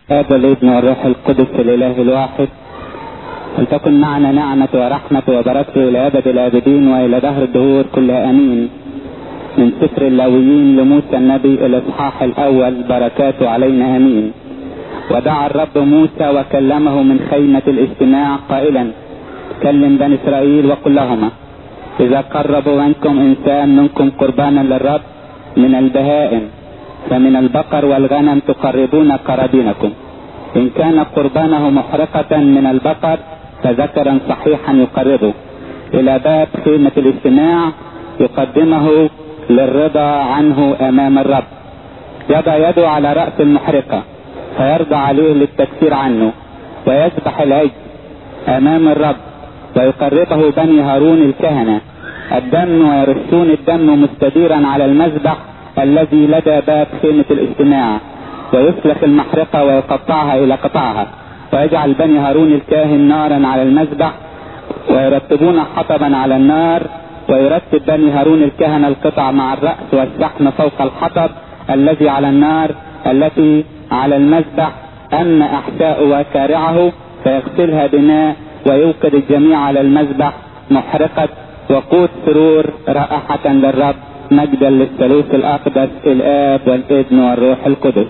الاب والابن والروح القدس الاله الواحد ولتكن معنا نعمة ورحمة وبركة إلى أبد الآبدين وإلى دهر الدهور كلها أمين من سفر اللاويين لموسى النبي الإصحاح الأول بركاته علينا أمين ودعا الرب موسى وكلمه من خيمة الاجتماع قائلا كلم بني إسرائيل وقل لهما إذا قربوا عنكم إنسان منكم قربانا للرب من البهائم فمن البقر والغنم تقربون قرابينكم إن كان قربانه محرقة من البقر فذكرا صحيحا يقربه إلى باب خيمة الاجتماع يقدمه للرضا عنه أمام الرب يضع يده على رأس المحرقة فيرضى عليه للتكفير عنه ويذبح العجل أمام الرب ويقربه بني هارون الكهنة الدم ويرشون الدم مستديرا على المذبح الذي لدى باب خيمة الاجتماع ويسلخ المحرقة ويقطعها إلى قطعها ويجعل بني هارون الكاهن نارا على المذبح ويرتبون حطبا على النار ويرتب بني هارون الكهنة القطع مع الرأس والشحم فوق الحطب الذي على النار التي على المذبح أما أحشاء وكارعه فيغسلها بماء ويوقد الجميع على المذبح محرقة وقود سرور رائحة للرب مجدا للثالوث الأقدس الآب والابن والروح القدس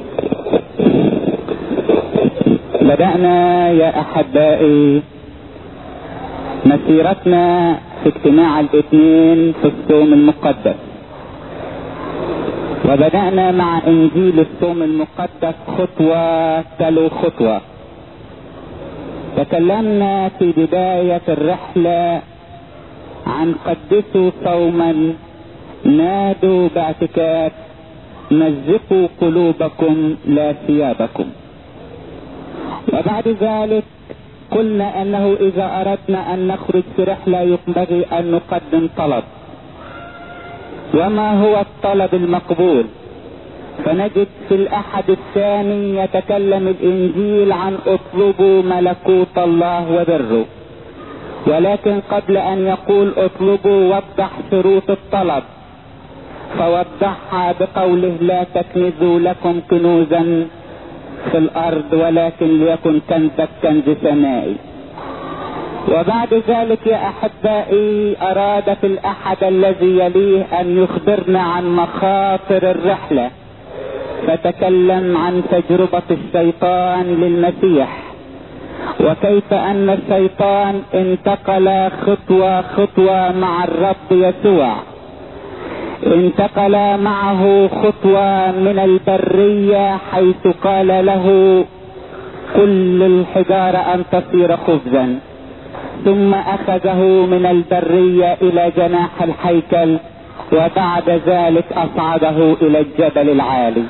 بدأنا يا أحبائي مسيرتنا في اجتماع الاثنين في الصوم المقدس وبدأنا مع إنجيل الصوم المقدس خطوة تلو خطوة تكلمنا في بداية الرحلة عن قدسوا صوما نادوا باعتكاف مزقوا قلوبكم لا ثيابكم وبعد ذلك قلنا انه اذا اردنا ان نخرج في رحله ينبغي ان نقدم طلب وما هو الطلب المقبول فنجد في الاحد الثاني يتكلم الانجيل عن اطلبوا ملكوت الله وبره ولكن قبل ان يقول اطلبوا وضح شروط الطلب فوضحها بقوله لا تكنزوا لكم كنوزا في الارض ولكن ليكن كنزك كنز سمائي وبعد ذلك يا احبائي اراد في الاحد الذي يليه ان يخبرنا عن مخاطر الرحله فتكلم عن تجربه الشيطان للمسيح وكيف ان الشيطان انتقل خطوه خطوه مع الرب يسوع انتقل معه خطوة من البرية حيث قال له كل الحجارة ان تصير خبزا ثم اخذه من البرية الى جناح الهيكل وبعد ذلك اصعده الى الجبل العالي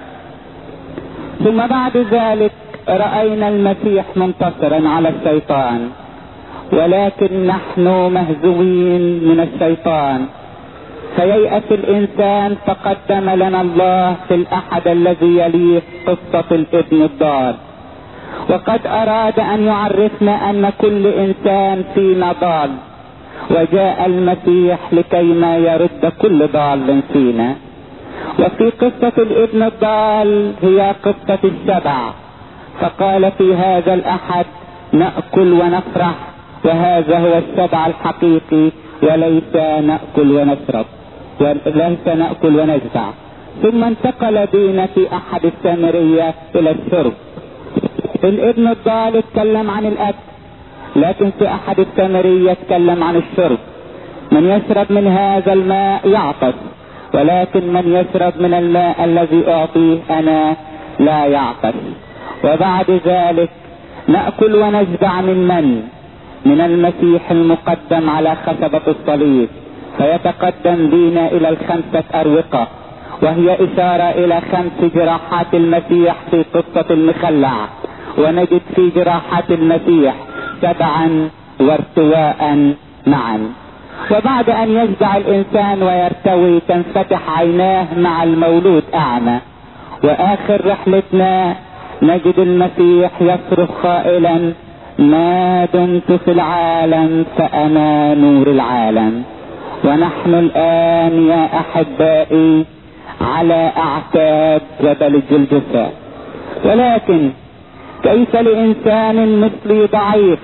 ثم بعد ذلك رأينا المسيح منتصرا على الشيطان ولكن نحن مهزومين من الشيطان فييأس الإنسان فقدم لنا الله في الأحد الذي يليه قصة الابن الضال وقد أراد أن يعرفنا أن كل إنسان فينا ضال وجاء المسيح لكي ما يرد كل ضال فينا وفي قصة الابن الضال هي قصة السبع فقال في هذا الأحد نأكل ونفرح وهذا هو السبع الحقيقي وليس نأكل ونشرب وليس نأكل ونجزع ثم انتقل بنا في أحد السامرية إلى الشرب الابن الضال اتكلم عن الأكل لكن في أحد السامرية اتكلم عن الشرب من يشرب من هذا الماء يعطش ولكن من يشرب من الماء الذي أعطيه أنا لا يعطش وبعد ذلك نأكل ونشبع من من من المسيح المقدم على خشبة الصليب فيتقدم بنا الى الخمسة اروقة وهي اشارة الى خمس جراحات المسيح في قصة المخلع ونجد في جراحات المسيح سبعا وارتواء معا وبعد ان يجدع الانسان ويرتوي تنفتح عيناه مع المولود اعمى واخر رحلتنا نجد المسيح يصرخ قائلا ما دمت في العالم فانا نور العالم ونحن الآن يا أحبائي على أعتاب جبل الجلجثة ولكن كيف لإنسان مثلي ضعيف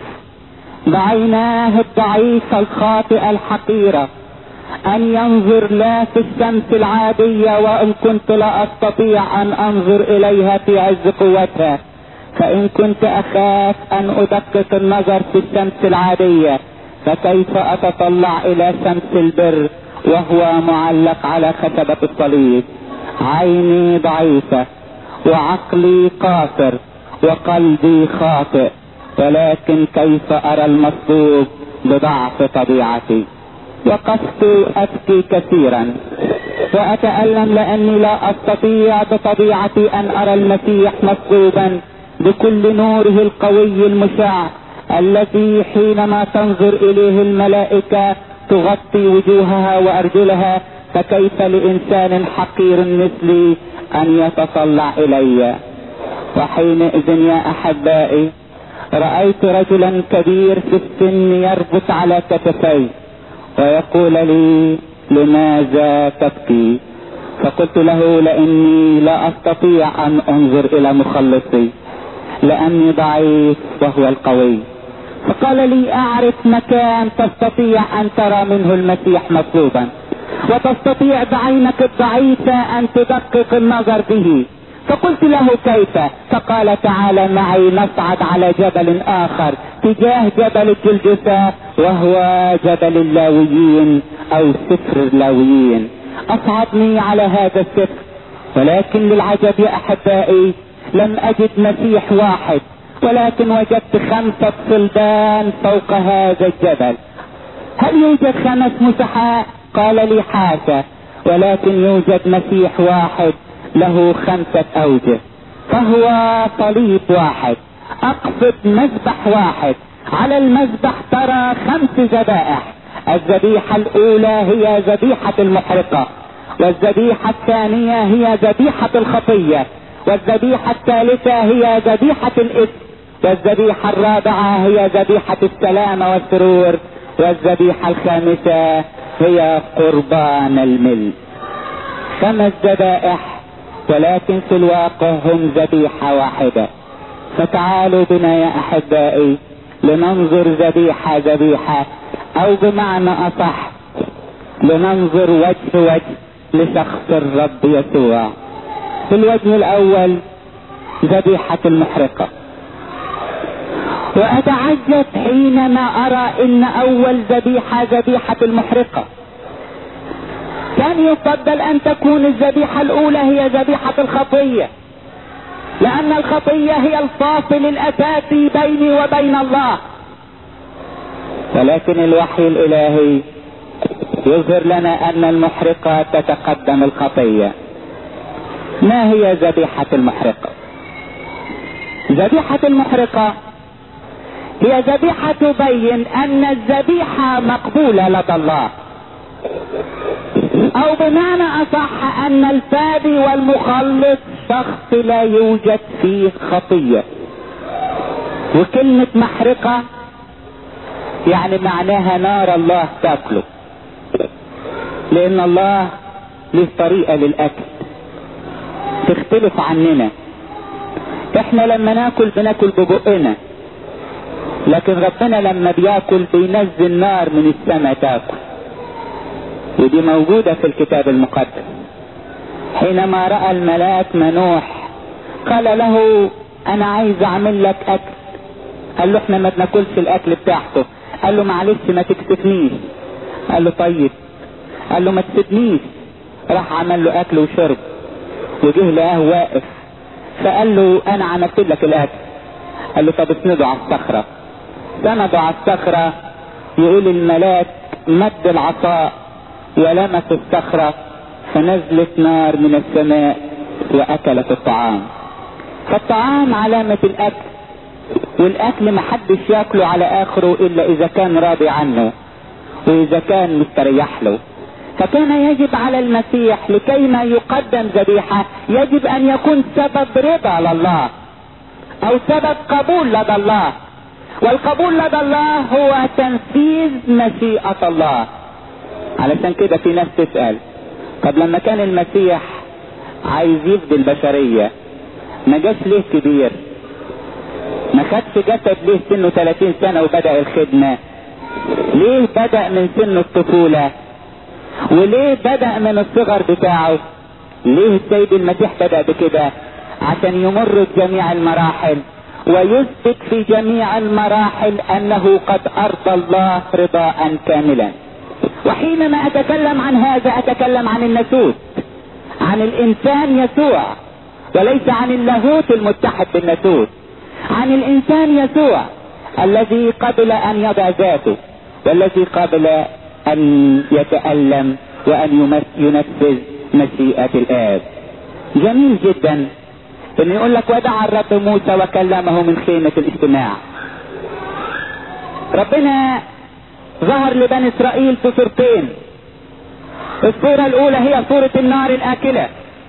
بعيناه الضعيفة الخاطئة الحقيرة أن ينظر لا في الشمس العادية وإن كنت لا أستطيع أن أنظر إليها في عز قوتها فإن كنت أخاف أن أدقق النظر في الشمس العادية فكيف أتطلع إلى شمس البر وهو معلق على خشبة الصليب عيني ضعيفة وعقلي قاصر وقلبي خاطئ ولكن كيف أرى المصلوب بضعف طبيعتي وقفت أبكي كثيرا وأتألم لأني لا أستطيع بطبيعتي أن أرى المسيح مصلوبا بكل نوره القوي المشع الذي حينما تنظر إليه الملائكة تغطي وجوهها وأرجلها فكيف لإنسان حقير مثلي أن يتطلع إلي وحينئذ يا أحبائي رأيت رجلا كبير في السن يربط على كتفي ويقول لي لماذا تبكي فقلت له لاني لا استطيع ان انظر الى مخلصي لاني ضعيف وهو القوي فقال لي اعرف مكان تستطيع ان ترى منه المسيح مطلوبا وتستطيع بعينك الضعيفة ان تدقق النظر به فقلت له كيف فقال تعالى معي نصعد على جبل اخر تجاه جبل الجلجثة وهو جبل اللاويين او سفر اللاويين اصعدني على هذا السفر ولكن للعجب يا احبائي لم اجد مسيح واحد ولكن وجدت خمسة صلبان فوق هذا الجبل هل يوجد خمس مسحاء قال لي حاشا ولكن يوجد مسيح واحد له خمسة اوجه فهو صليب واحد اقصد مذبح واحد على المذبح ترى خمس ذبائح الذبيحة الاولى هي ذبيحة المحرقة والذبيحة الثانية هي ذبيحة الخطية والذبيحة الثالثة هي ذبيحة الاثم والذبيحة الرابعة هي ذبيحة السلام والسرور والذبيحة الخامسة هي قربان الملك خمس ذبائح ولكن في الواقع هم ذبيحة واحدة فتعالوا بنا يا احبائي لننظر ذبيحة ذبيحة او بمعنى اصح لننظر وجه وجه لشخص الرب يسوع في الوجه الاول ذبيحة المحرقة واتعجب حينما ارى ان اول ذبيحة ذبيحة المحرقة كان يفضل ان تكون الذبيحة الاولى هي ذبيحة الخطية لان الخطية هي الفاصل الاساسي بيني وبين الله ولكن الوحي الالهي يظهر لنا ان المحرقة تتقدم الخطية ما هي ذبيحة المحرقة ذبيحة المحرقة هي ذبيحة تبين ان الذبيحة مقبولة لدى الله او بمعنى اصح ان الفادي والمخلص شخص لا يوجد فيه خطية وكلمة محرقة يعني معناها نار الله تاكله لان الله له طريقة للاكل تختلف عننا احنا لما ناكل بناكل ببقنا لكن ربنا لما بياكل بينزل نار من السماء تاكل ودي موجودة في الكتاب المقدس حينما رأى الملاك منوح قال له انا عايز اعمل لك اكل قال له احنا ما بناكلش الاكل بتاعته قال له معلش ما تكسفنيش قال له طيب قال له ما تسيبنيش راح عمل له اكل وشرب وجه لقاه واقف فقال له انا عملت لك الاكل قال له طب اسنده على الصخرة سنده على الصخرة يقول الملاك مد العصا ولمس الصخرة فنزلت نار من السماء واكلت الطعام فالطعام علامة الاكل والاكل محدش ياكله على اخره الا اذا كان راضي عنه واذا كان مستريح له فكان يجب على المسيح لكي ما يقدم ذبيحة يجب ان يكون سبب رضا لله او سبب قبول لدى الله والقبول لدى الله هو تنفيذ مشيئة الله علشان كده في ناس تسأل طب لما كان المسيح عايز يفدي البشرية ما جاش ليه كبير ما خدش جسد ليه سنه 30 سنة وبدأ الخدمة ليه بدأ من سن الطفولة وليه بدأ من الصغر بتاعه ليه السيد المسيح بدأ بكده عشان يمر بجميع المراحل ويثبت في جميع المراحل انه قد ارضى الله رضاء كاملا وحينما اتكلم عن هذا اتكلم عن الناسوت عن الانسان يسوع وليس عن اللاهوت المتحد بالناسوت عن الانسان يسوع الذي قبل ان يضع ذاته والذي قبل ان يتألم وان ينفذ مشيئة الاب جميل جدا انه يقول لك ودعا الرب موسى وكلمه من خيمة الاجتماع ربنا ظهر لبني اسرائيل في صورتين الصورة الاولى هي صورة النار الاكلة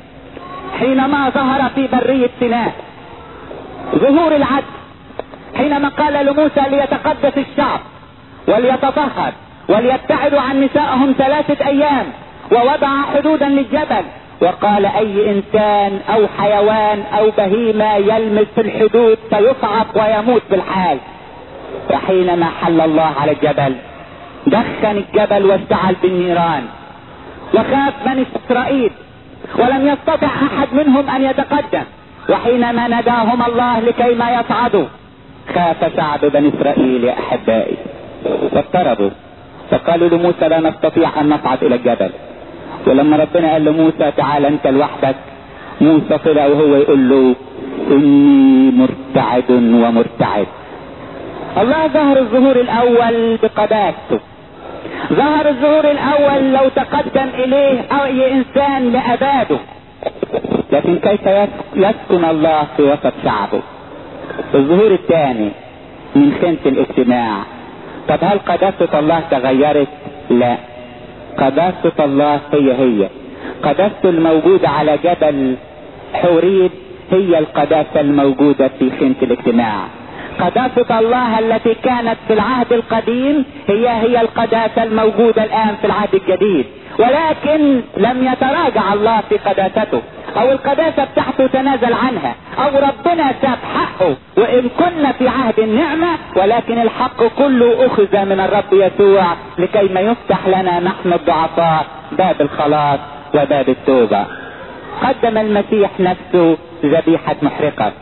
حينما ظهر في برية سيناء ظهور العدل حينما قال لموسى ليتقدس الشعب وليتطهر وليبتعدوا عن نسائهم ثلاثة ايام ووضع حدودا للجبل وقال اي انسان او حيوان او بهيمة يلمس في الحدود فيصعق ويموت في الحال وحينما حل الله على الجبل دخن الجبل واشتعل بالنيران وخاف بني اسرائيل ولم يستطع احد منهم ان يتقدم وحينما نداهم الله لكي ما يصعدوا خاف شعب بني اسرائيل يا احبائي فاضطربوا فقالوا لموسى لا نستطيع ان نصعد الى الجبل ولما ربنا قال لموسى تعال انت لوحدك موسى طلع وهو يقول له اني مرتعد ومرتعد الله ظهر الظهور الاول بقداسته ظهر الظهور الاول لو تقدم اليه اي انسان لاباده لكن كيف يسكن الله في وسط شعبه الظهور الثاني من خيمة الاجتماع طب هل قداسة الله تغيرت لا قداسة الله هي هي قداسته الموجودة على جبل حوريد هي القداسة الموجودة في خيمة الاجتماع قداسة الله التي كانت في العهد القديم هي هي القداسة الموجودة الآن في العهد الجديد ولكن لم يتراجع الله في قداسته او القداسة بتاعته تنازل عنها او ربنا ساب حقه وان كنا في عهد النعمة ولكن الحق كله اخذ من الرب يسوع لكي ما يفتح لنا نحن الضعفاء باب الخلاص وباب التوبة قدم المسيح نفسه ذبيحة محرقة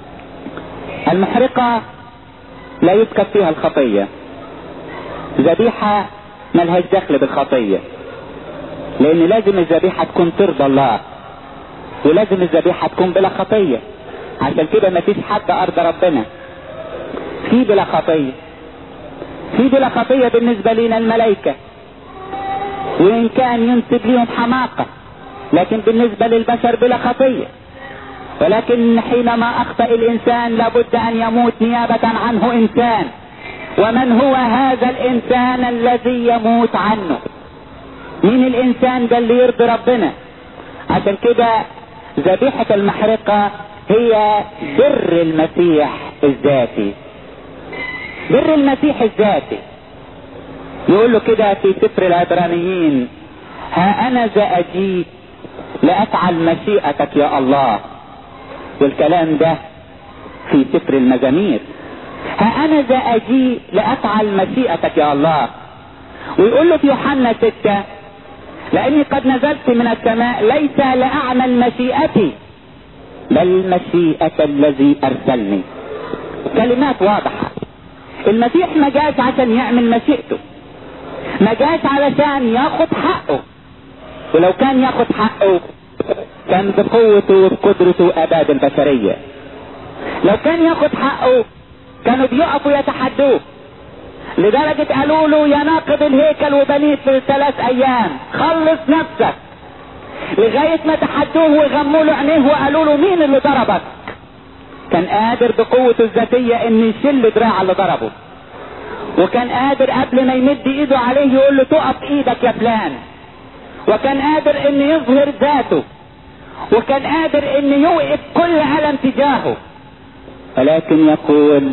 المحرقة لا يسكت فيها الخطية ذبيحة ملهاش دخل بالخطية لان لازم الذبيحة تكون ترضى الله ولازم الذبيحة تكون بلا خطية عشان كده مفيش حد ارضى ربنا في بلا خطية في بلا خطية بالنسبة لنا الملائكة وان كان ينسب لهم حماقة لكن بالنسبة للبشر بلا خطية ولكن حينما اخطأ الانسان لابد ان يموت نيابة عنه انسان ومن هو هذا الانسان الذي يموت عنه مين الانسان ده اللي يرضي ربنا عشان كده ذبيحة المحرقة هي بر المسيح الذاتي بر المسيح الذاتي يقول له كده في سفر العبرانيين ها انا ذا اجيب لافعل مشيئتك يا الله والكلام ده في سفر المزامير ها انا ذا اجيء لافعل مشيئتك يا الله ويقول له في يوحنا ستة لاني قد نزلت من السماء ليس لاعمل مشيئتي بل مشيئة الذي ارسلني كلمات واضحة المسيح ما جاش عشان يعمل مشيئته ما جاش علشان ياخد حقه ولو كان ياخد حقه كان بقوته وبقدرته اباد البشرية لو كان ياخد حقه كانوا بيقفوا يتحدوه لدرجة قالوا له يا ناقض الهيكل وبنيت في ثلاث ايام خلص نفسك لغاية ما تحدوه وغموا له عينيه وقالوا له مين اللي ضربك كان قادر بقوته الذاتية ان يشل دراع اللي ضربه وكان قادر قبل ما يمد ايده عليه يقول له تقف ايدك يا فلان وكان قادر ان يظهر ذاته وكان قادر ان يوقف كل الم تجاهه ولكن يقول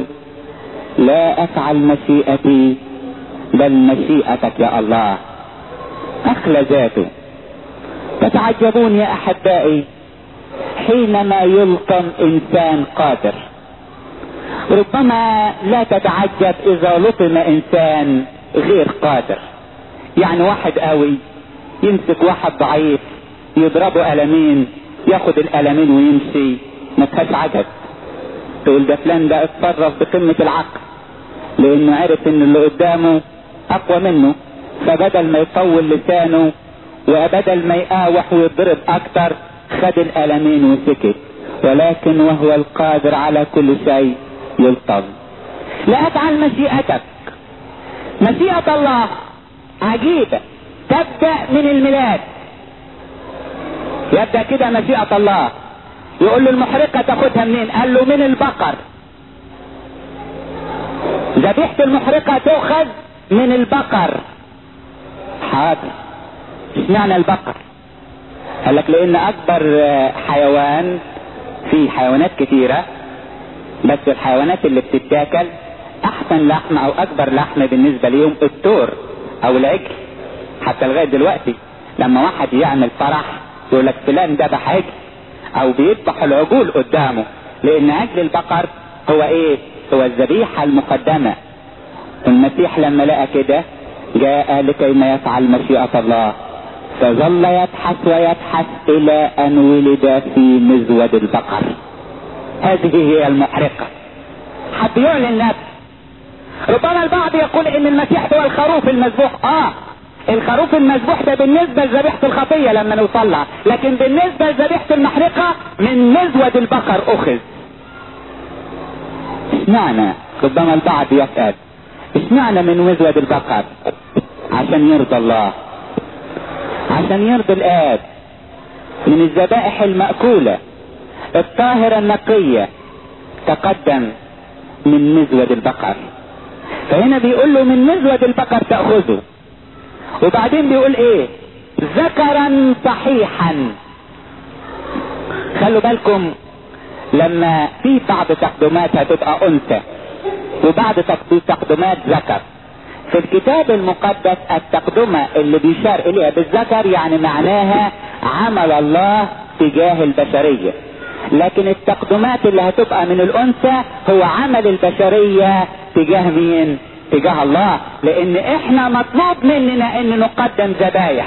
لا افعل مشيئتي بل مشيئتك يا الله اخلى ذاته تتعجبون يا احبائي حينما يلقم انسان قادر ربما لا تتعجب اذا لطم انسان غير قادر يعني واحد قوي يمسك واحد ضعيف يضربه قلمين ياخد القلمين ويمشي ما فيهاش عجب تقول ده فلان ده اتصرف بقمة العقل لانه عرف ان اللي قدامه اقوى منه فبدل ما يطول لسانه وبدل ما يقاوح ويضرب اكتر خد القلمين وسكت ولكن وهو القادر على كل شيء يلطم لأفعل مشيئتك مشيئة الله عجيبة تبدأ من الميلاد يبدأ كده مشيئة الله يقول له المحرقة تاخدها منين قال له من البقر ذبيحة المحرقة تؤخذ من البقر حاضر اشمعنى البقر قال لك لان اكبر حيوان في حيوانات كتيرة بس الحيوانات اللي بتتاكل احسن لحم او اكبر لحم بالنسبة ليهم التور او العجل حتى لغاية دلوقتي لما واحد يعمل فرح يقول لك فلان ذبح عجل او بيذبح العجول قدامه لان عجل البقر هو ايه هو الذبيحة المقدمة المسيح لما لقى كده جاء لكي ما يفعل مشيئة الله فظل يبحث ويبحث الى ان ولد في مزود البقر هذه هي المحرقة حد يعلن نفسه ربما البعض يقول ان المسيح هو الخروف المذبوح اه الخروف المذبوح ده بالنسبة لذبيحة الخطية لما نوصل لها لكن بالنسبة لذبيحة المحرقة من مزود البقر اخذ اشمعنى ربما البعض يسأل اشمعنى من مزود البقر عشان يرضى الله عشان يرضي الآب من الذبائح المأكولة الطاهرة النقية تقدم من مزود البقر فهنا بيقول له من مزود البقر تأخذه وبعدين بيقول ايه ذكرا صحيحا خلوا بالكم لما في بعض تقدمات هتبقى انثى وبعض تقدمات ذكر في الكتاب المقدس التقدمة اللي بيشار اليها بالذكر يعني معناها عمل الله تجاه البشرية لكن التقدمات اللي هتبقى من الانثى هو عمل البشرية تجاه مين تجاه الله لان احنا مطلوب مننا ان نقدم ذبايح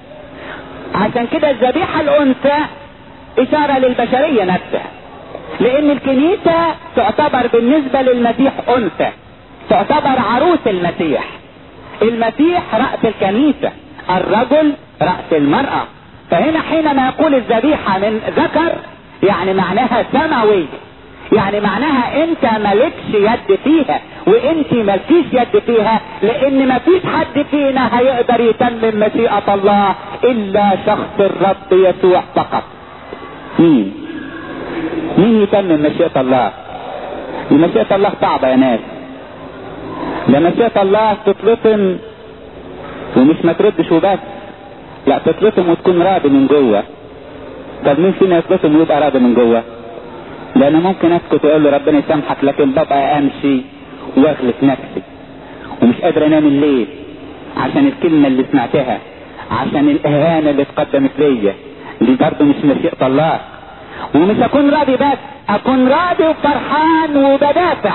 عشان كده الذبيحة الانثى اشارة للبشرية نفسها لان الكنيسة تعتبر بالنسبة للمسيح انثى تعتبر عروس المسيح المسيح رأس الكنيسة الرجل رأس المرأة فهنا حينما يقول الذبيحة من ذكر يعني معناها سماوي يعني معناها انت مالكش يد فيها وانت مالكيش يد فيها لان مفيش حد فينا هيقدر يتمم مشيئة الله الا شخص الرب يسوع فقط مين مين يتمم مشيئة الله مشيئة الله صعبة يا ناس ده مشيئة الله تطلطم ومش ما تردش وبس لا تطلطم وتكون راضي من جوه طب مين فينا يطلطم ويبقى راضي من جوه ده انا ممكن اسكت واقول له ربنا يسامحك لكن ببقى امشي واغلف نفسي ومش قادر انام الليل عشان الكلمة اللي سمعتها عشان الاهانة اللي اتقدمت ليا دي برضه مش مشيئة الله ومش اكون راضي بس اكون راضي وفرحان وبدافع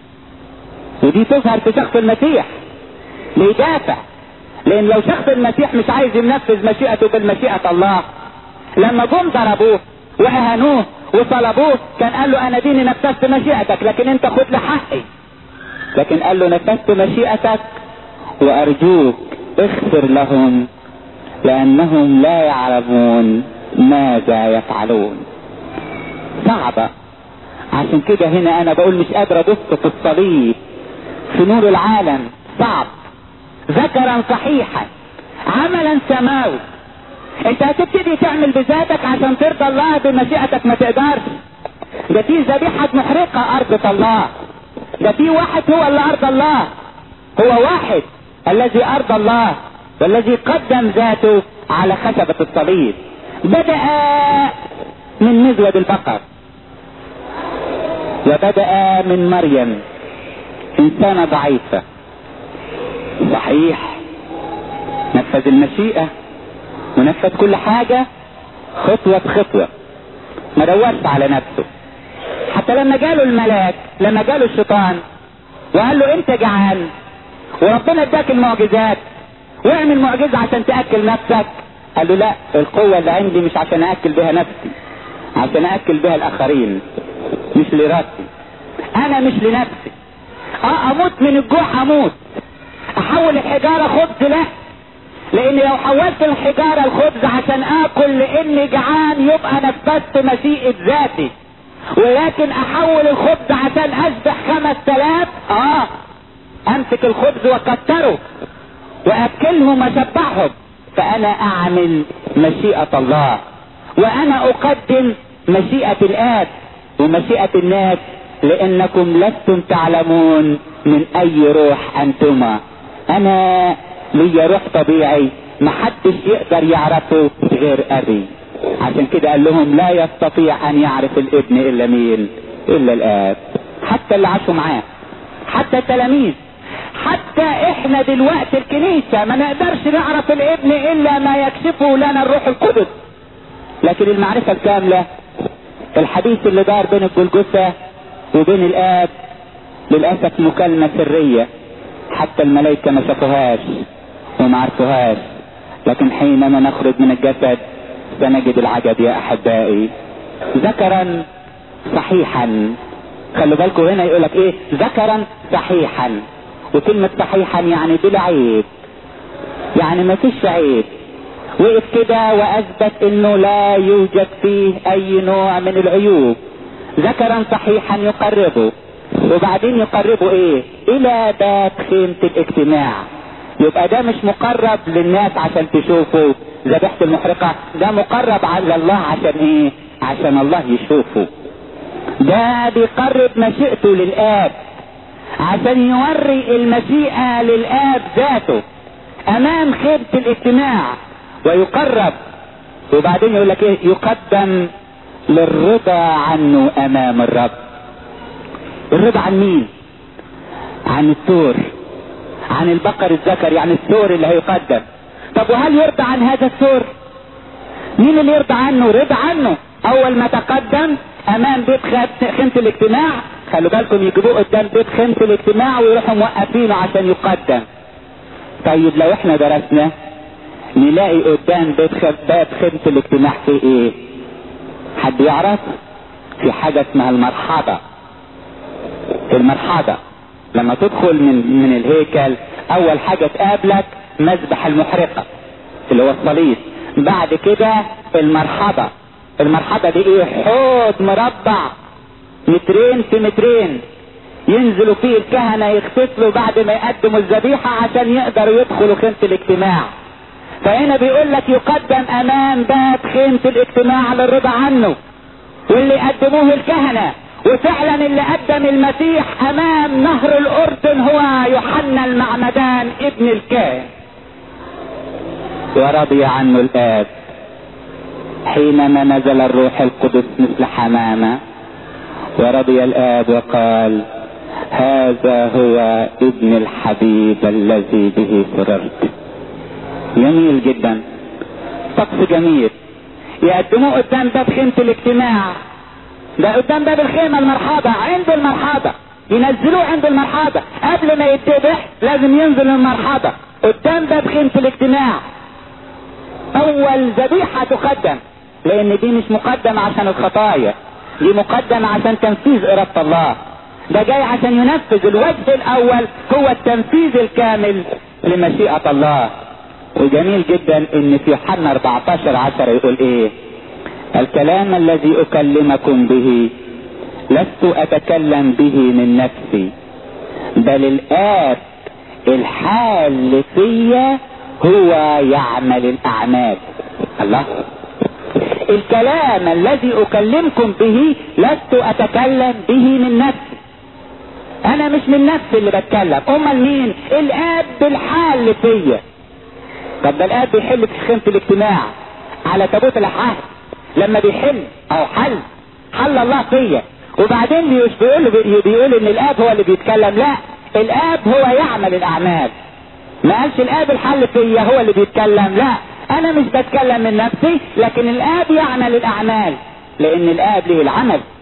ودي تظهر في شخص المسيح بيدافع لان لو شخص المسيح مش عايز ينفذ مشيئته بالمشيئة الله لما جم ضربوه واهانوه وطلبوه كان قال له انا ديني نفذت مشيئتك لكن انت خد لي حقي لكن قال له نفذت مشيئتك وارجوك اغفر لهم لانهم لا يعلمون ماذا يفعلون صعبة عشان كده هنا انا بقول مش قادر ابص في الصليب في نور العالم صعب ذكرا صحيحا عملا سماوي انت هتبتدي تعمل بذاتك عشان ترضى الله بمشيئتك ما تقدرش ده في ذبيحة محرقة ارض الله ده في واحد هو اللي ارضى الله هو واحد الذي ارضى الله والذي قدم ذاته على خشبة الصليب بدأ من مزود البقر وبدأ من مريم انسانة ضعيفة صحيح نفذ المشيئة ونفذ كل حاجة خطوة بخطوة ما دورش على نفسه حتى لما جاله الملاك لما جاله الشيطان وقال له انت جعان وربنا اداك المعجزات واعمل معجزة عشان تأكل نفسك قال له لا القوة اللي عندي مش عشان أأكل بها نفسي عشان أأكل بها الآخرين مش لراسي أنا مش لنفسي اه اموت من الجوع اموت احول الحجارة خبز لا لان لو حولت الحجارة الخبز عشان اكل لاني جعان يبقى نفذت مشيئة ذاتي ولكن احول الخبز عشان اشبع خمس تلاف اه امسك الخبز واكتره واكلهم واشبعهم فانا اعمل مشيئة الله وانا اقدم مشيئة الاب ومشيئة الناس لانكم لستم تعلمون من اي روح انتما انا لي روح طبيعي محدش يقدر يعرفه غير ابي عشان كده قال لهم لا يستطيع ان يعرف الابن الا مين الا الاب حتى اللي عاشوا معاه حتى التلاميذ حتى احنا دلوقتي الكنيسة ما نقدرش نعرف الابن الا ما يكشفه لنا الروح القدس لكن المعرفة الكاملة الحديث اللي دار بين الجلجثة وبين الاب للاسف مكالمة سرية حتى الملائكة ما شافوهاش وما عرفوهاش لكن حينما نخرج من الجسد سنجد العجب يا احبائي ذكرا صحيحا خلوا بالكم هنا يقولك ايه ذكرا صحيحا وكلمة صحيحا يعني بلا عيب يعني ما فيش عيب وقف كده واثبت انه لا يوجد فيه اي نوع من العيوب ذكرا صحيحا يقربه وبعدين يقربه ايه الى باب خيمة الاجتماع يبقى ده مش مقرب للناس عشان تشوفه ذبيحة المحرقة ده مقرب على الله عشان ايه عشان الله يشوفه ده بيقرب مشيئته للآب عشان يوري المشيئة للآب ذاته أمام خيمة الاجتماع ويقرب وبعدين يقول لك ايه يقدم للرضا عنه أمام الرب الرضا عن مين؟ عن الثور عن البقر الذكر يعني الثور اللي هيقدم طب وهل يرضى عن هذا الثور؟ مين اللي يرضى عنه؟ رضى عنه أول ما تقدم امام بيت خيمة الاجتماع خلوا بالكم يجيبوه قدام بيت خيمة الاجتماع ويروحوا موقفينه عشان يقدم طيب لو احنا درسنا نلاقي قدام بيت باب خيمة الاجتماع في ايه حد يعرف في حاجة اسمها المرحبة المرحبة لما تدخل من من الهيكل اول حاجة تقابلك مذبح المحرقة اللي هو الصليب بعد كده المرحبة المرحبة دي ايه حوض مربع مترين في مترين ينزلوا فيه الكهنة يغتسلوا بعد ما يقدموا الذبيحة عشان يقدروا يدخلوا خيمة الاجتماع فهنا بيقول لك يقدم امام باب خيمة الاجتماع للرضا عنه واللي قدموه الكهنة وفعلا اللي قدم المسيح امام نهر الاردن هو يوحنا المعمدان ابن الكاهن ورضي عنه الاب حينما نزل الروح القدس مثل حمامة ورضي الآب وقال هذا هو ابن الحبيب الذي به سررت جميل جدا طقس جميل يقدموه قدام باب خيمة الاجتماع ده قدام باب الخيمة المرحبة عند المرحبة ينزلوه عند المرحبة قبل ما يتذبح لازم ينزل المرحبة قدام باب خيمة الاجتماع اول ذبيحة تقدم لان دي مش مقدمة عشان الخطايا دي مقدمة عشان تنفيذ ارادة الله ده جاي عشان ينفذ الوجه الاول هو التنفيذ الكامل لمشيئة الله وجميل جدا ان في يوحنا 14 10 يقول ايه الكلام الذي اكلمكم به لست اتكلم به من نفسي بل الاب الحال فيا هو يعمل الاعمال الله الكلام الذي اكلمكم به لست اتكلم به من نفسي انا مش من نفسي اللي بتكلم امال مين الاب بالحال فيا طب ده الاب بيحل في خيمة الاجتماع على تابوت العهد لما بيحل او حل حل الله فيا وبعدين مش بيقول بيقول ان الاب هو اللي بيتكلم لا الاب هو يعمل الاعمال ما قالش الاب الحل فيا هو اللي بيتكلم لا انا مش بتكلم من نفسي لكن الاب يعمل الاعمال لان الاب له العمل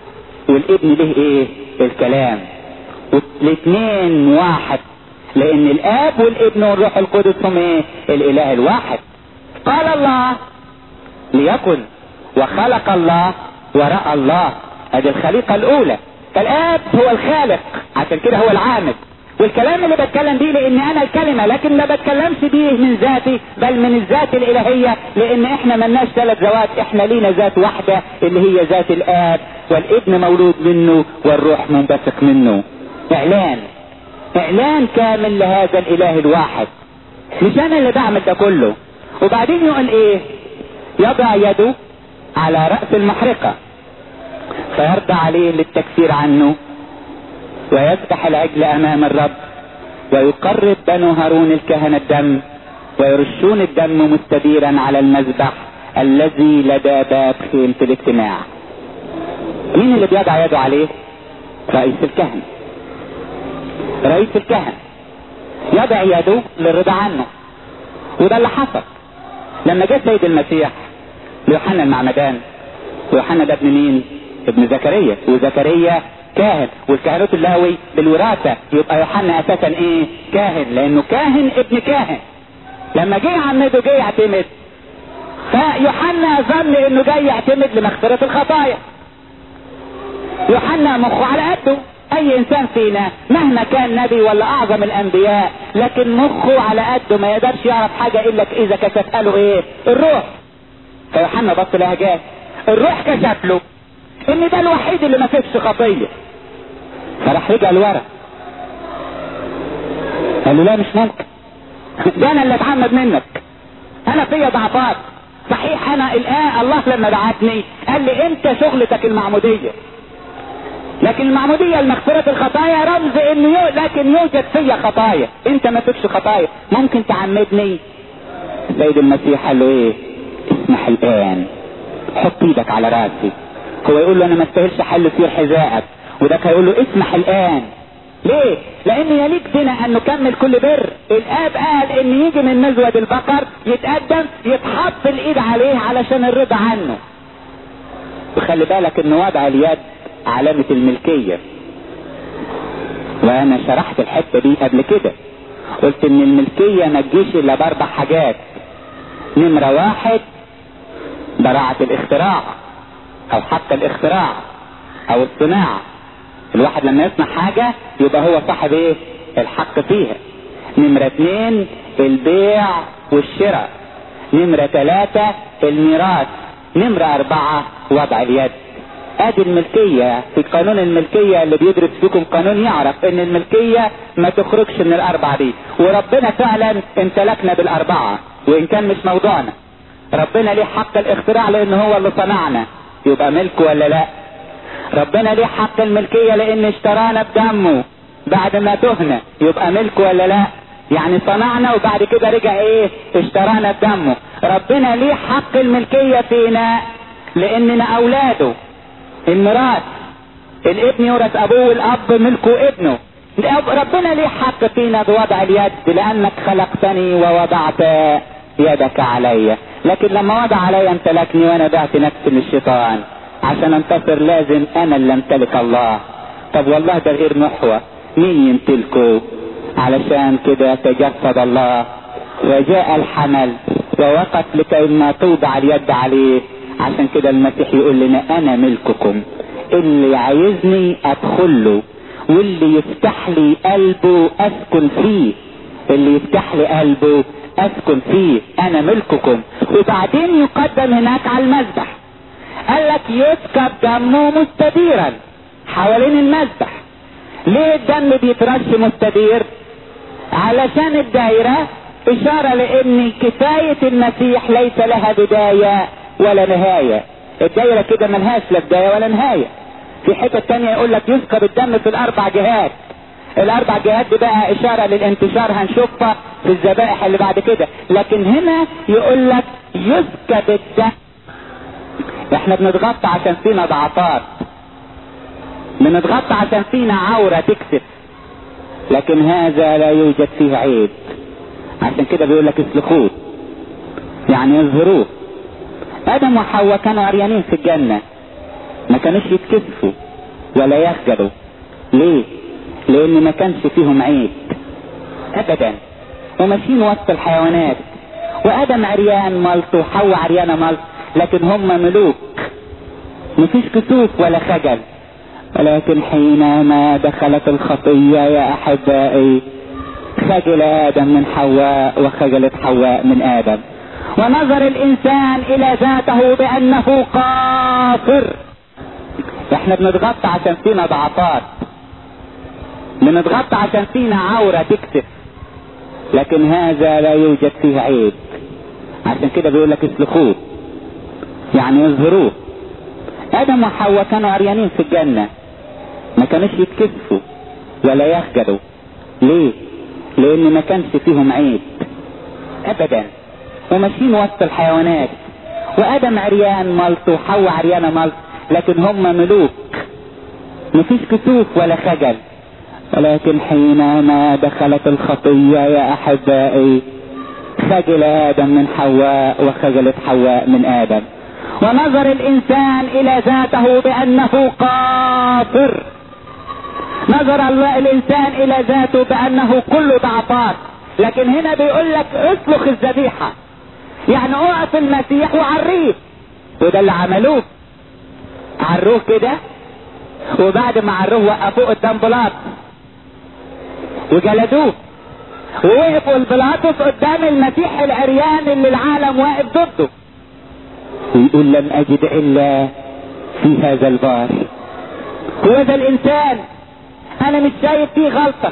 والابن له ايه الكلام والاثنين واحد لان الاب والابن والروح القدس هم ايه الاله الواحد قال الله ليكن وخلق الله ورأى الله ادي الخليقة الاولى فالاب هو الخالق عشان كده هو العامل والكلام اللي بتكلم بيه لان انا الكلمة لكن ما بتكلمش بيه من ذاتي بل من الذات الالهية لان احنا ملناش ثلاث ذوات احنا لينا ذات واحدة اللي هي ذات الاب والابن مولود منه والروح منبثق منه اعلان اعلان كامل لهذا الاله الواحد مش انا اللي بعمل ده كله وبعدين يقول ايه يضع يده على رأس المحرقة فيرضى عليه للتكفير عنه ويذبح العجل امام الرب ويقرب بنو هارون الكهنة الدم ويرشون الدم مستديرا على المذبح الذي لدى باب خيمة الاجتماع مين اللي بيضع يده عليه رئيس الكهنة رئيس الكهنة يضع يده للرضا عنه وده اللي حصل لما جه سيد المسيح ليوحنا المعمدان ويوحنا ده ابن مين ابن زكريا وزكريا كاهن والكهنوت اللاوي بالوراثة يبقى يوحنا اساسا ايه كاهن لانه كاهن ابن كاهن لما جه يعمده جه يعتمد فيوحنا ظن انه جاي يعتمد لمغفرة الخطايا يوحنا مخه على قده اي انسان فينا مهما كان نبي ولا اعظم الانبياء لكن مخه على قده ما يقدرش يعرف حاجة الا اذا كشف له ايه الروح فيوحنا بص لها جاه الروح كشف له ان ده الوحيد اللي ما فيش خطية فراح رجع لورا قال له لا مش ممكن ده انا اللي اتعمد منك انا فيا ضعفات صحيح انا الان الله لما بعتني قال لي انت شغلتك المعمودية لكن المعمودية لمغفرة الخطايا رمز انه يو... لكن يوجد فيا خطايا انت ما فيكش خطايا ممكن تعمدني سيد المسيح قال له ايه اسمح الان حط ايدك على راسي هو يقول له انا ما استاهلش حل سير حذائك وده هيقول له اسمح الان ليه لان يليك بنا ان نكمل كل بر الاب قال ان يجي من مزود البقر يتقدم يتحط الايد عليه علشان الرضا عنه وخلي بالك ان وضع اليد علامة الملكية وانا شرحت الحتة دي قبل كده قلت ان الملكية ما تجيش الا باربع حاجات نمرة واحد براعة الاختراع او حتى الاختراع او الصناعة الواحد لما يصنع حاجة يبقى هو صاحب ايه الحق فيها نمرة اتنين البيع والشراء نمرة ثلاثة الميراث نمرة اربعة وضع اليد ادي الملكية في قانون الملكية اللي بيدرس فيكم قانون يعرف ان الملكية ما تخرجش من الاربعة دي وربنا فعلا امتلكنا بالاربعة وان كان مش موضوعنا ربنا ليه حق الاختراع لان هو اللي صنعنا يبقى ملك ولا لا ربنا ليه حق الملكية لان اشترانا بدمه بعد ما تهنا يبقى ملك ولا لا يعني صنعنا وبعد كده رجع ايه اشترانا بدمه ربنا ليه حق الملكية فينا لاننا اولاده الميراث الابن يورث ابوه والاب ملكه ابنه ربنا ليه حق فينا بوضع اليد لانك خلقتني ووضعت يدك علي لكن لما وضع علي امتلكني وانا بعت نفسي للشيطان عشان انتصر لازم انا اللي امتلك الله طب والله ده غير محور مين يمتلكه علشان كده تجسد الله وجاء الحمل ووقف لكي ما توضع اليد عليه عشان كده المسيح يقول لنا انا ملككم اللي عايزني ادخل له واللي يفتح لي قلبه اسكن فيه اللي يفتح لي قلبه اسكن فيه انا ملككم وبعدين يقدم هناك على المذبح قال لك يسكب دمه مستديرا حوالين المذبح ليه الدم بيترش مستدير علشان الدايرة اشارة لان كفاية المسيح ليس لها بداية ولا نهاية الدايرة كده ملهاش لا بداية ولا نهاية في حتة تانية يقول لك يسكب الدم في الاربع جهات الاربع جهات دي بقى اشارة للانتشار هنشوفها في الذبائح اللي بعد كده لكن هنا يقول لك يسكب الدم احنا بنتغطى عشان فينا ضعفات بنتغطى عشان فينا عورة تكسف لكن هذا لا يوجد فيه عيب عشان كده بيقول لك اسلخوه يعني يظهروه ادم وحواء كانوا عريانين في الجنة ما كانوش يتكسفوا ولا يخجلوا ليه لان ما كانش فيهم عيب ابدا وماشيين وسط الحيوانات وادم عريان ملط وحواء عريانه ملط لكن هم ملوك مفيش كسوف ولا خجل ولكن حينما دخلت الخطية يا أحبائي خجل آدم من حواء وخجلت حواء من آدم ونظر الإنسان إلى ذاته بأنه قاصر احنا بنتغطى عشان فينا ضعفات بنتغطى عشان فينا عورة تكتف لكن هذا لا يوجد فيه عيب عشان كده بيقول لك اسلخوه يعني يظهروه ادم وحواء كانوا عريانين في الجنة ما كانوش يتكسفوا ولا يخجلوا ليه لان ما كانش فيهم عيب ابدا وماشيين وسط الحيوانات وادم عريان ملط وحواء عريانة ملط لكن هم ملوك مفيش كسوف ولا خجل ولكن حينما دخلت الخطية يا احبائي خجل ادم من حواء وخجلت حواء من ادم ونظر الانسان الى ذاته بانه قاصر نظر الله الانسان الى ذاته بانه كله ضعفات لكن هنا بيقول لك اسلخ الذبيحه يعني اقف المسيح وعريه وده اللي عملوه عروه كده وبعد ما عروه وقفوه قدام بلاط وجلدوه ووقفوا البلاطس قدام المسيح العريان اللي العالم واقف ضده ويقول لم اجد الا في هذا البار هو ذا الانسان انا مش شايف فيه غلطة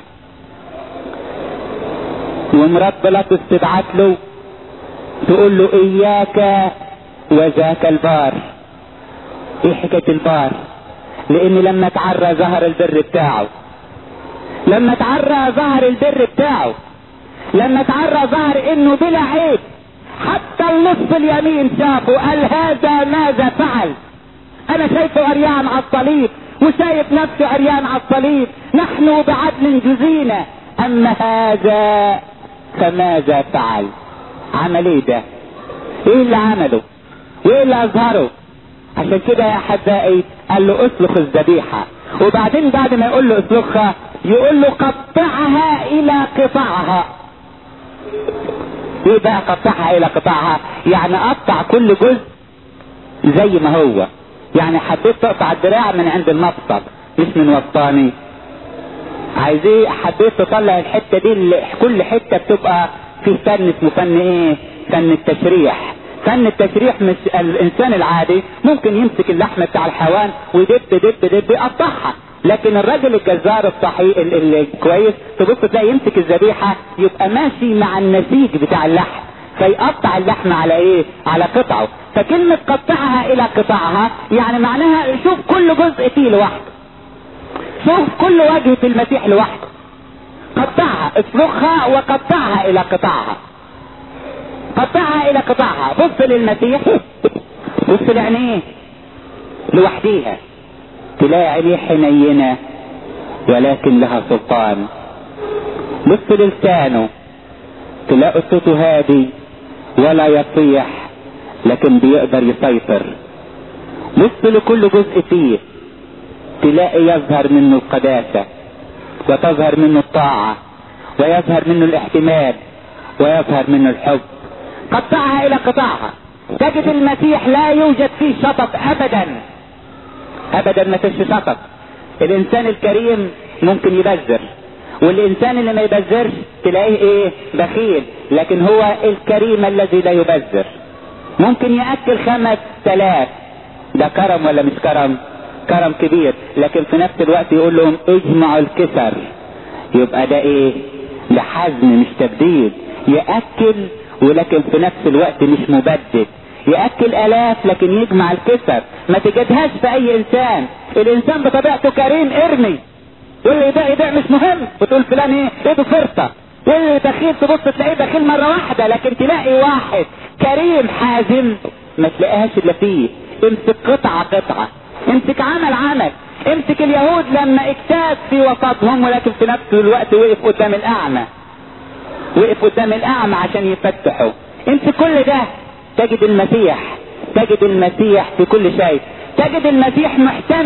ومرات بلاطس تبعت له تقول له اياك وذاك البار ايه حكاية البار لان لما تعرى ظهر البر بتاعه لما تعرى ظهر البر بتاعه لما تعرى ظهر انه بلا عيب حتى النصف اليمين شافه قال هذا ماذا فعل انا شايفه عريان على الصليب وشايف نفسه عريان على الصليب نحن بعدل جزينا اما هذا فماذا فعل عمل ايه ده ايه اللي عمله وايه اللي اظهره عشان كده يا احبائي قال له اسلخ الذبيحة وبعدين بعد ما يقول له اسلخها يقول له قطعها الى قطعها ايه بقى قطعها الى قطعها يعني قطع كل جزء زي ما هو يعني حبيت تقطع الدراع من عند المفصل مش من وسطاني عايز ايه حبيت تطلع الحتة دي اللي كل حتة بتبقى فيه فن اسمه فن ايه فن التشريح فن التشريح مش الانسان العادي ممكن يمسك اللحمة بتاع الحيوان ويدب دب دب يقطعها لكن الراجل الجزار الصحيح الكويس تبص تلاقي يمسك الذبيحة يبقى ماشي مع النسيج بتاع اللحم فيقطع اللحم على ايه على قطعه فكلمة قطعها الى قطعها يعني معناها شوف كل جزء فيه لوحده شوف كل وجه في المسيح لوحده قطعها افرخها وقطعها الى قطعها قطعها الى قطعها بص للمسيح بص لعينيه لوحديها تلاقي عينيه حنينة ولكن لها سلطان بص للسانه تلاقي صوته هادي ولا يصيح لكن بيقدر يسيطر بص لكل جزء فيه تلاقي يظهر منه القداسة وتظهر منه الطاعة ويظهر منه الاحتمال ويظهر منه الحب قطعها الى قطعها تجد المسيح لا يوجد فيه شطط ابدا ابدا ما فيش شطط الانسان الكريم ممكن يبذر والانسان اللي ما يبذرش تلاقيه ايه بخيل لكن هو الكريم الذي لا يبذر ممكن ياكل خمس تلاف ده كرم ولا مش كرم كرم كبير لكن في نفس الوقت يقول لهم اجمعوا الكسر يبقى ده ايه ده حزم مش تبديل ياكل ولكن في نفس الوقت مش مبدد ياكل الاف لكن يجمع الكسر ما تجدهاش في اي انسان الانسان بطبيعته كريم ارمي يقول لي ده ده مش مهم بتقول فلان ايه ايده فرصه واللي بخيل تبص تلاقيه بخيل مره واحده لكن تلاقي واحد كريم حازم ما تلاقيهاش الا فيه امسك قطعه قطعه امسك عمل عمل امسك اليهود لما اجتاز في وسطهم ولكن في نفس الوقت وقف قدام الاعمى وقف قدام الاعمى عشان يفتحه امسك كل ده تجد المسيح تجد المسيح في كل شيء تجد المسيح محتمل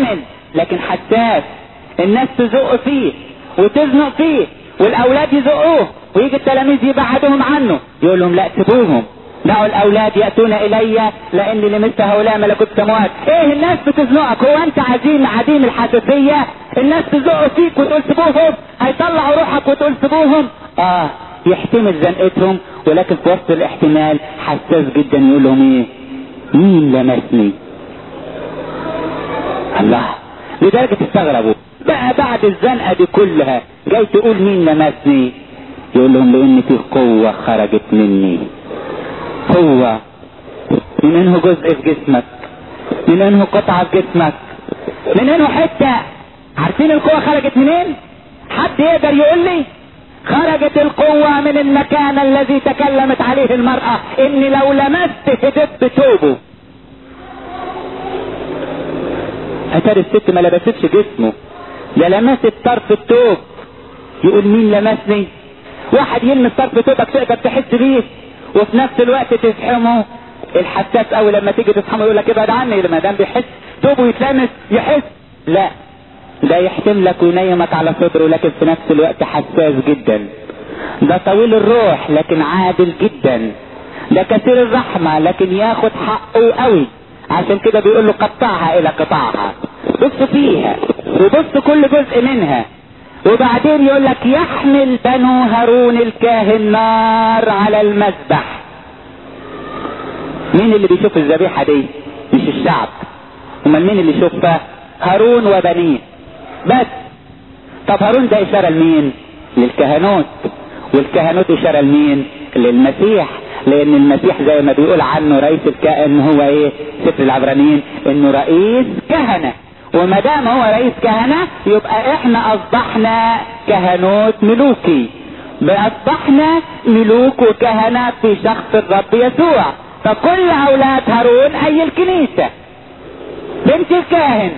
لكن حساس الناس تزق فيه وتزنق فيه والاولاد يزقوه ويجي التلاميذ يبعدهم عنه يقول لهم لا سيبوهم دعوا الاولاد ياتون الي لاني لمثل هؤلاء ملكوت السماوات ايه الناس بتزنقك هو انت عديم عديم الحساسيه الناس تزق فيك وتقول سيبوهم هيطلعوا روحك وتقول سيبوهم اه يحتمل زنقتهم ولكن في وسط الاحتمال حساس جدا يقول لهم ايه مين لمسني الله لدرجة استغربوا بقى بعد الزنقة دي كلها جاي تقول مين لمسني يقول لهم لان في قوة خرجت مني قوة من انه جزء في جسمك من انه قطعة في جسمك من انه حتة عارفين القوة خرجت منين حد يقدر يقول لي خرجت القوة من المكان الذي تكلمت عليه المرأة اني لو لمست هدب توبه اتاري الست ما لبستش جسمه ده لمست طرف التوب يقول مين لمسني واحد يلمس طرف توبك تقدر تحس بيه وفي نفس الوقت تفهمه الحساس قوي لما تيجي تفهمه يقول لك ابعد عني ما دام بيحس توبه يتلمس يحس لا ده يحتملك وينيمك على صدره لكن في نفس الوقت حساس جدا ده طويل الروح لكن عادل جدا ده كثير الرحمة لكن ياخد حقه قوي عشان كده بيقول له قطعها الى قطعها بص فيها وبص كل جزء منها وبعدين يقول لك يحمل بنو هارون الكاهن نار على المذبح مين اللي بيشوف الذبيحة دي مش الشعب امال مين اللي يشوفها هارون وبنيه بس طب هارون ده اشارة لمين للكهنوت والكهنوت اشارة لمين للمسيح لان المسيح زي ما بيقول عنه رئيس الكائن هو ايه سفر العبرانيين انه رئيس كهنة وما دام هو رئيس كهنة يبقى احنا اصبحنا كهنوت ملوكي اصبحنا ملوك وكهنة في شخص الرب يسوع فكل اولاد هارون اي الكنيسة بنت الكاهن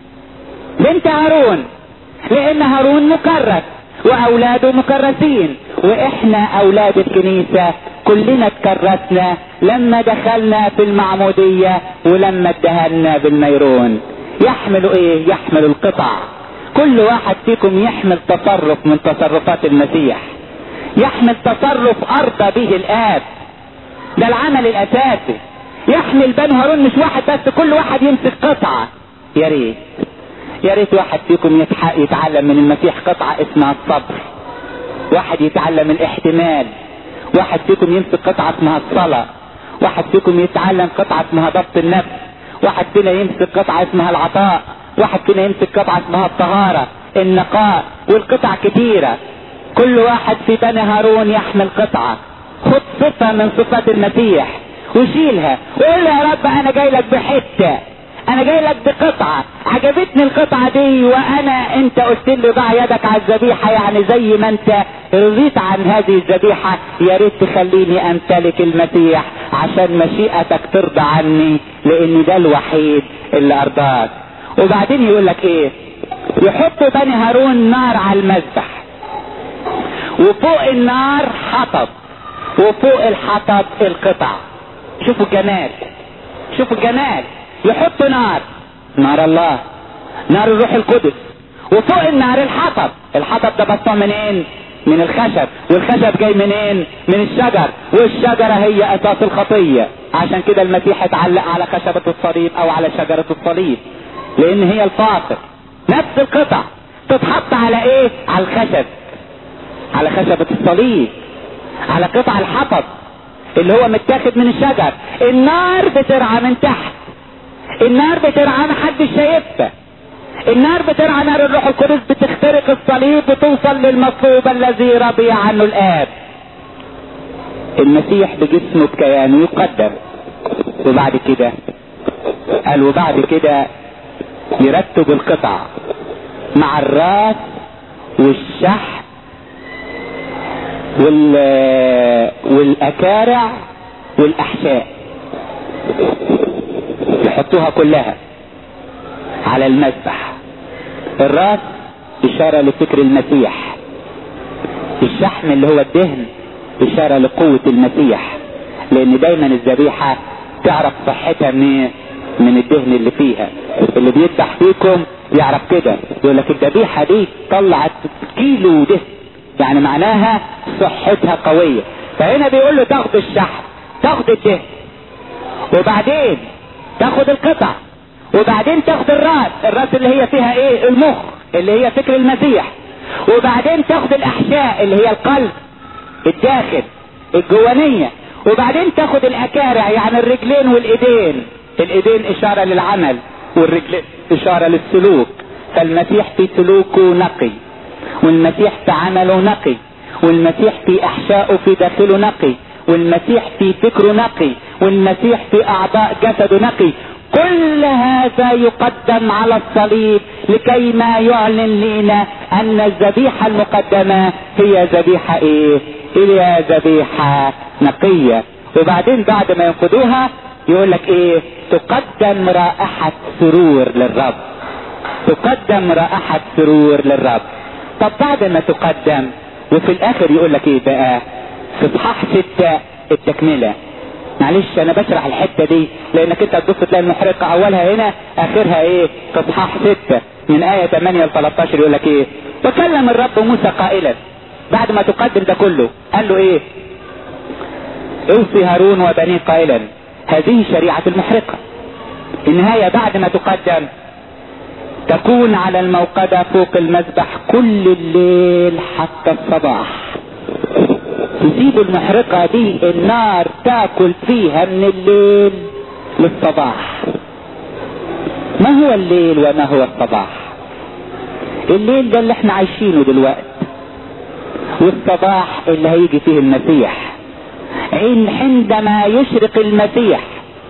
بنت هارون لان هارون مكرس واولاده مكرسين واحنا اولاد الكنيسة كلنا اتكرسنا لما دخلنا في المعمودية ولما ادهنا بالنيرون يحمل ايه يحمل القطع كل واحد فيكم يحمل تصرف من تصرفات المسيح يحمل تصرف ارضى به الاب ده العمل الاساسي يحمل بنو هارون مش واحد بس كل واحد يمسك قطعة يا ريت يا ريت واحد فيكم يتعلم من المسيح قطعة اسمها الصبر واحد يتعلم الاحتمال واحد فيكم يمسك قطعة اسمها الصلاة واحد فيكم يتعلم قطعة اسمها ضبط النفس واحد فينا يمسك قطعة اسمها العطاء واحد فينا يمسك قطعة اسمها الطهارة النقاء والقطع كتيرة كل واحد في بني هارون يحمل قطعة خد صفة من صفات المسيح وشيلها وقول له يا رب انا جاي لك بحتة انا جاي لك بقطعة عجبتني القطعة دي وانا انت قلت لي ضع يدك على الذبيحة يعني زي ما انت رضيت عن هذه الذبيحة يا ريت تخليني امتلك المسيح عشان مشيئتك ترضى عني لان ده الوحيد اللي ارضاك وبعدين يقول لك ايه يحط بني هارون نار على المذبح وفوق النار حطب وفوق الحطب القطع شوفوا الجمال شوفوا الجمال يحط نار نار الله نار الروح القدس وفوق النار الحطب الحطب ده مصنوع منين من الخشب والخشب جاي منين من الشجر والشجرة هي اساس الخطية عشان كده المسيح اتعلق على خشبة الصليب او على شجرة الصليب لان هي الفاصل نفس القطع تتحط على ايه على الخشب على خشبة الصليب على قطع الحطب اللي هو متاخد من الشجر النار بترعى من تحت النار بترعى محدش شايفها النار بترعى نار الروح القدس بتخترق الصليب وتوصل للمصلوب الذي رضي عنه الاب المسيح بجسمه بكيانه يقدر وبعد كده قال وبعد كده يرتب القطع مع الراس والشحم وال والاكارع والاحشاء يحطوها كلها على المذبح الراس اشارة لفكر المسيح الشحم اللي هو الدهن اشارة لقوة المسيح لان دايما الذبيحة تعرف صحتها من من الدهن اللي فيها اللي بيذبح فيكم يعرف كده يقول لك الذبيحة دي طلعت كيلو دهن يعني معناها صحتها قوية فهنا بيقول له تاخد الشحم تاخد الدهن وبعدين تاخد القطع وبعدين تاخد الراس الراس اللي هي فيها ايه المخ اللي هي فكر المسيح وبعدين تاخد الاحشاء اللي هي القلب الداخل الجوانية وبعدين تاخد الاكارع يعني الرجلين والايدين الايدين اشارة للعمل والرجلين اشارة للسلوك فالمسيح في سلوكه نقي والمسيح في عمله نقي والمسيح في احشائه في داخله نقي والمسيح في فكره نقي والمسيح في اعضاء جسده نقي كل هذا يقدم على الصليب لكي ما يعلن لنا ان الذبيحة المقدمة هي ذبيحة ايه هي ذبيحة نقية وبعدين بعد ما ينقضوها يقول لك ايه تقدم رائحة سرور للرب تقدم رائحة سرور للرب طب بعد ما تقدم وفي الاخر يقول لك ايه بقى في اصحاح ستة التكملة معلش انا بشرح الحتة دي لانك انت تبص تلاقي المحرقة اولها هنا اخرها ايه في اصحاح ستة من آية 8 ل 13 يقول لك ايه وكلم الرب موسى قائلا بعد ما تقدم ده كله قال له ايه اوصي هارون وبنيه قائلا هذه شريعة المحرقة النهاية بعد ما تقدم تكون على الموقدة فوق المذبح كل الليل حتى الصباح تسيب المحرقة دي النار تاكل فيها من الليل للصباح ما هو الليل وما هو الصباح الليل ده اللي احنا عايشينه دلوقتي والصباح اللي هيجي فيه المسيح إن عندما يشرق المسيح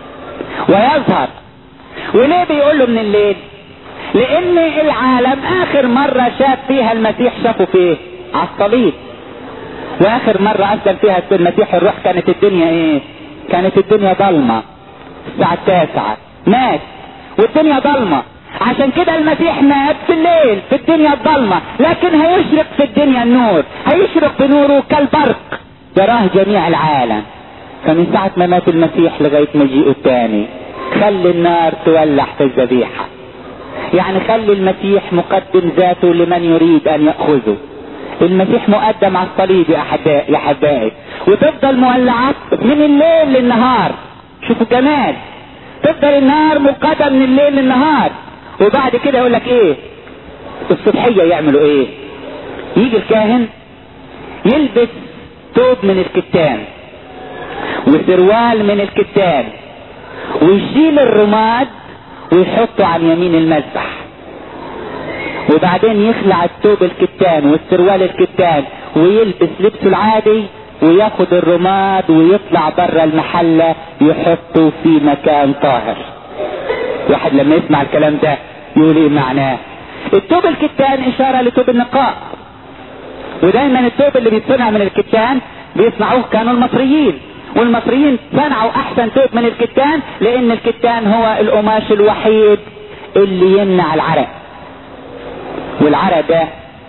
ويظهر وليه بيقول له من الليل لان العالم اخر مرة شاف فيها المسيح شافه فيه على الصليب واخر مرة اسلم فيها المسيح الروح كانت الدنيا ايه كانت الدنيا ضلمة الساعة التاسعة مات والدنيا ضلمة عشان كده المسيح مات في الليل في الدنيا الضلمة لكن هيشرق في الدنيا النور هيشرق بنوره كالبرق يراه جميع العالم فمن ساعة ما مات المسيح لغاية مجيئه الثاني خلي النار تولع في الذبيحة يعني خلي المسيح مقدم ذاته لمن يريد ان يأخذه المسيح مقدم على الصليب يا احبائي يا احبائي وتفضل مولعات من الليل للنهار شوفوا جمال تفضل النار مقدم من الليل للنهار وبعد كده يقول لك ايه الصبحيه يعملوا ايه يجي الكاهن يلبس ثوب من الكتان وسروال من الكتان ويشيل الرماد ويحطه عن يمين المذبح وبعدين يخلع الثوب الكتان والسروال الكتان ويلبس لبسه العادي وياخد الرماد ويطلع بره المحلة يحطه في مكان طاهر واحد لما يسمع الكلام ده يقول ايه معناه الثوب الكتان اشارة لثوب النقاء ودايما الثوب اللي بيتصنع من الكتان بيصنعوه كانوا المصريين والمصريين صنعوا احسن ثوب من الكتان لان الكتان هو القماش الوحيد اللي يمنع العرق والعرق ده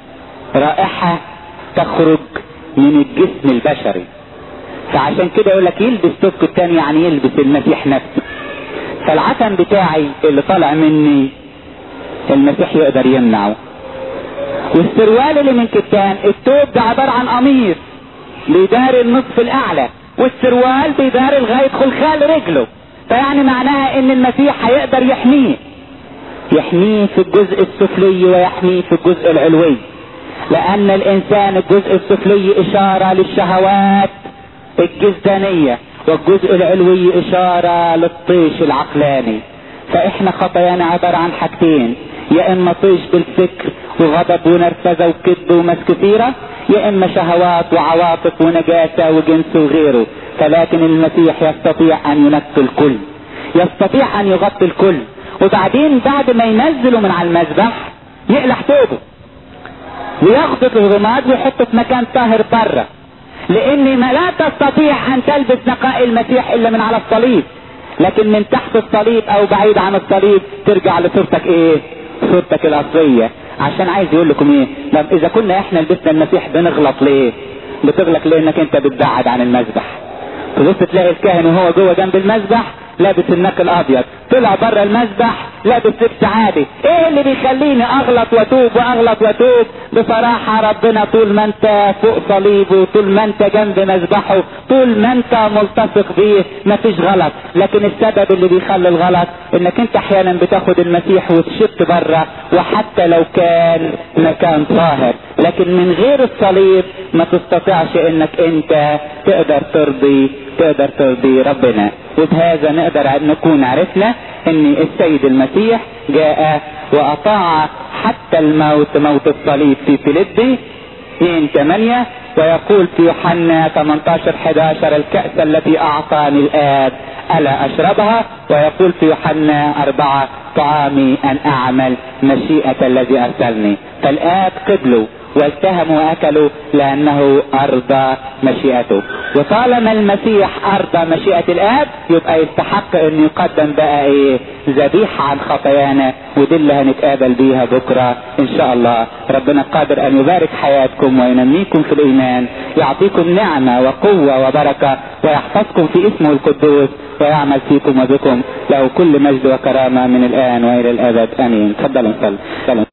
رائحة تخرج من الجسم البشري فعشان كده يقول لك يلبس ثوب كتان يعني يلبس المسيح نفسه فالعتم بتاعي اللي طالع مني المسيح يقدر يمنعه والسروال اللي من كتان الثوب ده عبارة عن قميص بيدار النصف الاعلى والسروال بيدار لغاية خلخال رجله فيعني معناها ان المسيح هيقدر يحميه يحميه في الجزء السفلي ويحميه في الجزء العلوي لان الانسان الجزء السفلي اشارة للشهوات الجسدانية والجزء العلوي اشارة للطيش العقلاني فاحنا خطايانا عبارة عن حاجتين يا اما طيش بالفكر وغضب ونرفزة وكذب ومس كثيرة يا اما شهوات وعواطف ونجاسة وجنس وغيره فلكن المسيح يستطيع ان ينقي الكل يستطيع ان يغطي الكل وبعدين بعد ما ينزله من على المذبح يقلع ثوبه وياخد الرماد ويحطه في مكان طاهر بره لان ما لا تستطيع ان تلبس نقاء المسيح الا من على الصليب لكن من تحت الصليب او بعيد عن الصليب ترجع لصورتك ايه صورتك الاصليه عشان عايز يقول لكم ايه طب اذا كنا احنا لبسنا المسيح بنغلط ليه بتغلط لانك انت بتبعد عن المذبح تبص تلاقي الكاهن وهو جوه جنب المذبح لابس النك الابيض طلع بره المسبح لابس لبس عادي ايه اللي بيخليني اغلط واتوب واغلط واتوب بصراحة ربنا طول ما انت فوق صليبه طول ما انت جنب مذبحه طول ما انت ملتصق بيه مفيش غلط لكن السبب اللي بيخلي الغلط انك انت احيانا بتاخد المسيح وتشط بره وحتى لو كان مكان طاهر لكن من غير الصليب ما تستطيعش انك انت تقدر ترضي تقدر ترضي ربنا وبهذا نقدر نكون عرفنا ان السيد المسيح جاء واطاع حتى الموت موت الصليب في فيليبي 2 8 ويقول في يوحنا 18 11 الكأس التي أعطاني الآب ألا أشربها ويقول في يوحنا أربعة طعامي أن أعمل مشيئة الذي أرسلني فالآب قبلوا والتهموا واكلوا لانه ارضى مشيئته وطالما المسيح ارضى مشيئة الاب يبقى يستحق ان يقدم بقى ايه ذبيحة عن خطايانا ودي اللي هنتقابل بيها بكرة ان شاء الله ربنا قادر ان يبارك حياتكم وينميكم في الايمان يعطيكم نعمة وقوة وبركة ويحفظكم في اسمه القدوس ويعمل فيكم وبكم له كل مجد وكرامة من الان والى الابد امين تفضلوا نصلي